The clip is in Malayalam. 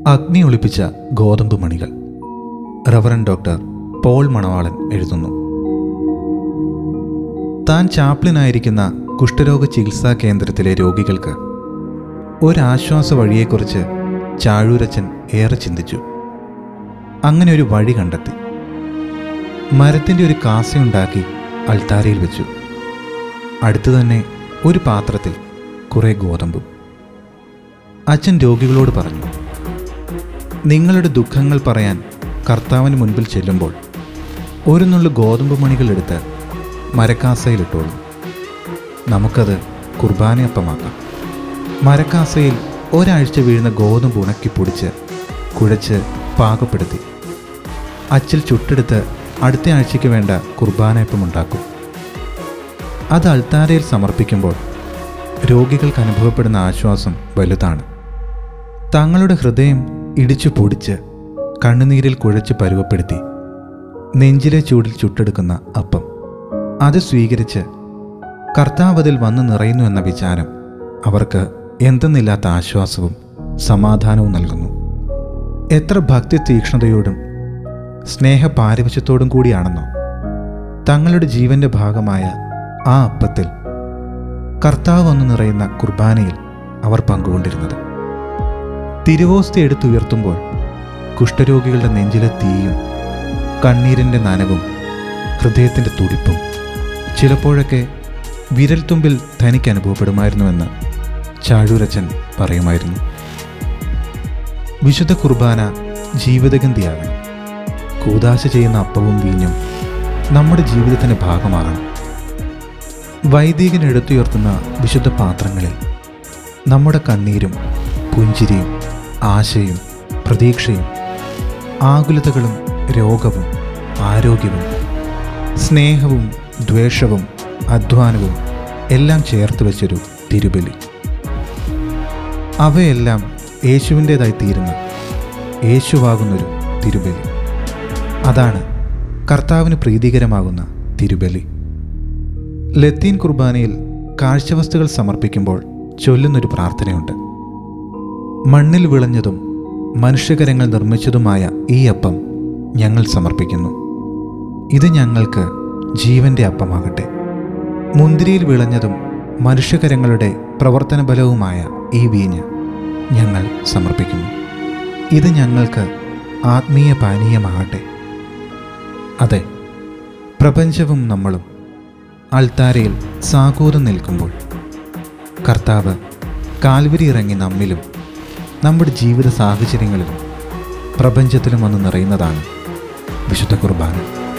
അഗ്നി ഒളിപ്പിച്ച ഗോതമ്പ് മണികൾ റവറൻ ഡോക്ടർ പോൾ മണവാളൻ എഴുതുന്നു താൻ ചാപ്ലിനായിരിക്കുന്ന കുഷ്ഠരോഗ ചികിത്സാ കേന്ദ്രത്തിലെ രോഗികൾക്ക് ഒരാശ്വാസ വഴിയെക്കുറിച്ച് ചാഴൂരച്ചൻ ഏറെ ചിന്തിച്ചു അങ്ങനെ ഒരു വഴി കണ്ടെത്തി മരത്തിൻ്റെ ഒരു കാസയുണ്ടാക്കി അൾത്താരയിൽ വെച്ചു അടുത്തു തന്നെ ഒരു പാത്രത്തിൽ കുറേ ഗോതമ്പും അച്ഛൻ രോഗികളോട് പറഞ്ഞു നിങ്ങളുടെ ദുഃഖങ്ങൾ പറയാൻ കർത്താവിന് മുൻപിൽ ചെല്ലുമ്പോൾ ഒരു നുള്ളു ഗോതമ്പ് മണികൾ എടുത്ത് മരക്കാസയിലിട്ടോളൂ നമുക്കത് കുർബാനയപ്പമാക്കാം മരക്കാസയിൽ ഒരാഴ്ച വീഴുന്ന ഗോതമ്പ് ഉണക്കി പൊടിച്ച് കുഴച്ച് പാകപ്പെടുത്തി അച്ചിൽ ചുട്ടെടുത്ത് അടുത്ത ആഴ്ചയ്ക്ക് വേണ്ട കുർബാനയപ്പം ഉണ്ടാക്കും അത് അൾത്താരയിൽ സമർപ്പിക്കുമ്പോൾ രോഗികൾക്ക് അനുഭവപ്പെടുന്ന ആശ്വാസം വലുതാണ് തങ്ങളുടെ ഹൃദയം ഇടിച്ചു പൊടിച്ച് കണ്ണുനീരിൽ കുഴച്ച് പരുവപ്പെടുത്തി നെഞ്ചിലെ ചൂടിൽ ചുട്ടെടുക്കുന്ന അപ്പം അത് സ്വീകരിച്ച് കർത്താവതിൽ വന്ന് നിറയുന്നു എന്ന വിചാരം അവർക്ക് എന്തെന്നില്ലാത്ത ആശ്വാസവും സമാധാനവും നൽകുന്നു എത്ര ഭക്തി തീക്ഷ്ണതയോടും സ്നേഹപാരിവശ്യത്തോടും കൂടിയാണെന്നോ തങ്ങളുടെ ജീവന്റെ ഭാഗമായ ആ അപ്പത്തിൽ കർത്താവ് വന്നു നിറയുന്ന കുർബാനയിൽ അവർ പങ്കുകൊണ്ടിരുന്നത് തിരുവോസ്തി എടുത്തുയർത്തുമ്പോൾ കുഷ്ഠരോഗികളുടെ നെഞ്ചിലെ തീയും കണ്ണീരിൻ്റെ നനവും ഹൃദയത്തിൻ്റെ തുടിപ്പും ചിലപ്പോഴൊക്കെ വിരൽത്തുമ്പിൽ തനിക്ക് അനുഭവപ്പെടുമായിരുന്നുവെന്ന് ചാഴൂരച്ചൻ പറയുമായിരുന്നു വിശുദ്ധ കുർബാന ജീവിതഗന്ധിയാകണം കൂതാശ ചെയ്യുന്ന അപ്പവും വീഞ്ഞും നമ്മുടെ ജീവിതത്തിൻ്റെ ഭാഗമാകണം വൈദികൻ എടുത്തുയർത്തുന്ന വിശുദ്ധ പാത്രങ്ങളിൽ നമ്മുടെ കണ്ണീരും പുഞ്ചിരിയും ആശയും പ്രതീക്ഷയും ആകുലതകളും രോഗവും ആരോഗ്യവും സ്നേഹവും ദ്വേഷവും അധ്വാനവും എല്ലാം ചേർത്ത് വെച്ചൊരു തിരുബലി അവയെല്ലാം യേശുവിൻ്റേതായി തീരുന്ന യേശുവാകുന്നൊരു തിരുബലി അതാണ് കർത്താവിന് പ്രീതികരമാകുന്ന തിരുബലി ലത്തീൻ കുർബാനയിൽ കാഴ്ചവസ്തുക്കൾ സമർപ്പിക്കുമ്പോൾ ചൊല്ലുന്നൊരു പ്രാർത്ഥനയുണ്ട് മണ്ണിൽ വിളഞ്ഞതും മനുഷ്യകരങ്ങൾ നിർമ്മിച്ചതുമായ ഈ അപ്പം ഞങ്ങൾ സമർപ്പിക്കുന്നു ഇത് ഞങ്ങൾക്ക് ജീവന്റെ അപ്പമാകട്ടെ മുന്തിരിയിൽ വിളഞ്ഞതും മനുഷ്യകരങ്ങളുടെ പ്രവർത്തന ബലവുമായ ഈ വീഞ്ഞ് ഞങ്ങൾ സമർപ്പിക്കുന്നു ഇത് ഞങ്ങൾക്ക് ആത്മീയ പാനീയമാകട്ടെ അതെ പ്രപഞ്ചവും നമ്മളും അൾത്താരയിൽ സാകൂതം നിൽക്കുമ്പോൾ കർത്താവ് കാൽവരി ഇറങ്ങി നമ്മിലും നമ്മുടെ ജീവിത സാഹചര്യങ്ങളിലും പ്രപഞ്ചത്തിലും വന്ന് നിറയുന്നതാണ് വിശുദ്ധ കുർബാന